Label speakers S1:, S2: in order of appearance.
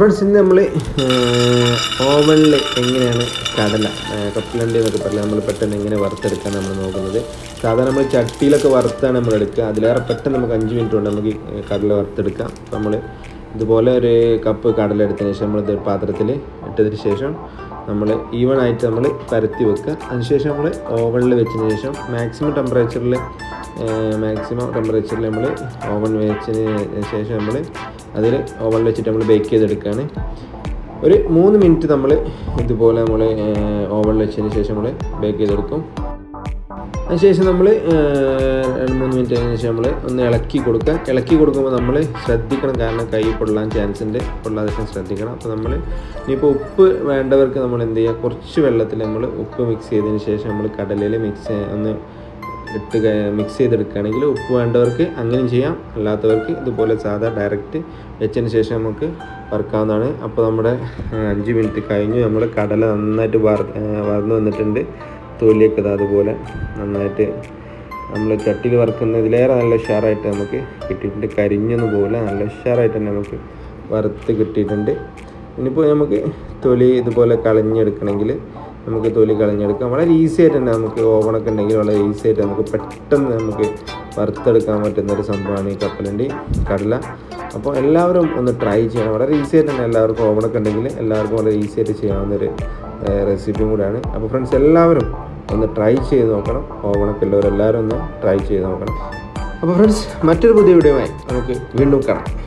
S1: friends ഇന്ന് നമ്മൾ ഓവനിൽ എങ്ങനെയാണ് കടല ആ, കപ്പലണ്ടി എന്നൊക്കെ പറയാം നമ്മൾ പെട്ടെന്ന് എങ്ങനെ വറുത്തെടുക്കാൻ നമ്മൾ നോക്കുന്നത് സാധാരണ നമ്മൾ ചട്ടിയിലൊക്കെ വറുത്താണ് നമ്മൾ എടുക്കുക അതിലേറെ പെട്ടെന്ന് നമുക്ക് അഞ്ച് മിനിറ്റ് കൊണ്ട് നമുക്ക് ഈ കടല വറുത്തെടുക്കാം അപ്പോൾ നമ്മൾ ഇതുപോലെ ഒരു കപ്പ് കടല എടുത്തതിന് ശേഷം നമ്മൾ ഇത് പാത്രത്തിൽ ഇട്ടതിന് ശേഷം നമ്മൾ ഈവൺ ആയിട്ട് നമ്മൾ പരത്തി വെക്കുക അതിനുശേഷം നമ്മൾ ഓവനിൽ വെച്ചതിന് ശേഷം മാക്സിമം ടെമ്പറേച്ചറിൽ മാക്സിമം ടെമ്പറേച്ചറിൽ നമ്മൾ ഓവൻ വെച്ചതിന് ശേഷം നമ്മൾ അതിൽ ഓവനിൽ വെച്ചിട്ട് നമ്മൾ ബേക്ക് ചെയ്തെടുക്കുകയാണ് ഒരു മൂന്ന് മിനിറ്റ് നമ്മൾ ഇതുപോലെ നമ്മൾ ഓവനിൽ വെച്ചതിന് ശേഷം നമ്മൾ ബേക്ക് ചെയ്തെടുക്കും അതിനുശേഷം നമ്മൾ രണ്ട് മൂന്ന് മിനിറ്റ് കഴിഞ്ഞ ശേഷം നമ്മൾ ഒന്ന് ഇളക്കി കൊടുക്കുക ഇളക്കി കൊടുക്കുമ്പോൾ നമ്മൾ ശ്രദ്ധിക്കണം കാരണം കൈ പൊള്ളാൻ ചാൻസ് ഉണ്ട് പൊള്ളാതിരിക്കാൻ ശ്രദ്ധിക്കണം അപ്പോൾ നമ്മൾ ഇനിയിപ്പോൾ ഉപ്പ് വേണ്ടവർക്ക് നമ്മൾ എന്ത് ചെയ്യുക കുറച്ച് വെള്ളത്തിൽ നമ്മൾ ഉപ്പ് മിക്സ് ചെയ്തതിന് ശേഷം നമ്മൾ കടലയിൽ മിക്സ് ഒന്ന് ഇട്ട് മിക്സ് ചെയ്തെടുക്കുകയാണെങ്കിൽ ഉപ്പ് വേണ്ടവർക്ക് അങ്ങനെയും ചെയ്യാം അല്ലാത്തവർക്ക് ഇതുപോലെ സാധാ ഡയറക്റ്റ് വെച്ചതിന് ശേഷം നമുക്ക് വറുക്കാവുന്നതാണ് അപ്പോൾ നമ്മുടെ ആ, അഞ്ച് മിനിറ്റ് കഴിഞ്ഞു നമ്മൾ കടല നന്നായിട്ട് വറ വറന്ന് വന്നിട്ടുണ്ട് തൊലിയൊക്കെ ഇതാ അതുപോലെ നന്നായിട്ട് നമ്മൾ ചട്ടിയിൽ വറുക്കുന്നതിലേറെ നല്ല ഉഷാറായിട്ട് നമുക്ക് കിട്ടിയിട്ടുണ്ട് കരിഞ്ഞൊന്നും പോലെ നല്ല ഉഷാറായിട്ട് തന്നെ നമുക്ക് വറുത്ത് കിട്ടിയിട്ടുണ്ട് ഇനിയിപ്പോൾ നമുക്ക് തൊലി ഇതുപോലെ കളഞ്ഞെടുക്കണമെങ്കിൽ നമുക്ക് തൊലി കളഞ്ഞെടുക്കാം വളരെ ഈസി ആയിട്ട് തന്നെ നമുക്ക് ഓവണൊക്കെ ഉണ്ടെങ്കിൽ വളരെ ഈസി ആയിട്ട് നമുക്ക് പെട്ടെന്ന് നമുക്ക് വറുത്തെടുക്കാൻ പറ്റുന്ന ഒരു സംഭവമാണ് ഈ കപ്പലണ്ടി കടല അപ്പോൾ എല്ലാവരും ഒന്ന് ട്രൈ ചെയ്യണം വളരെ ഈസി ആയിട്ട് തന്നെ എല്ലാവർക്കും ഓവണൊക്കെ ഉണ്ടെങ്കിൽ എല്ലാവർക്കും വളരെ ഈസി ആയിട്ട് ചെയ്യാവുന്നൊരു റെസിപ്പിയും കൂടെയാണ് അപ്പോൾ ഫ്രണ്ട്സ് എല്ലാവരും ഒന്ന് ട്രൈ ചെയ്ത് നോക്കണം ഓവണൊക്കെ ഉള്ളവരെല്ലാവരും ഒന്ന് ട്രൈ ചെയ്ത് നോക്കണം അപ്പോൾ ഫ്രണ്ട്സ് മറ്റൊരു പുതിയ വീഡിയോയുമായി നമുക്ക് വീണ്ടും കാണാം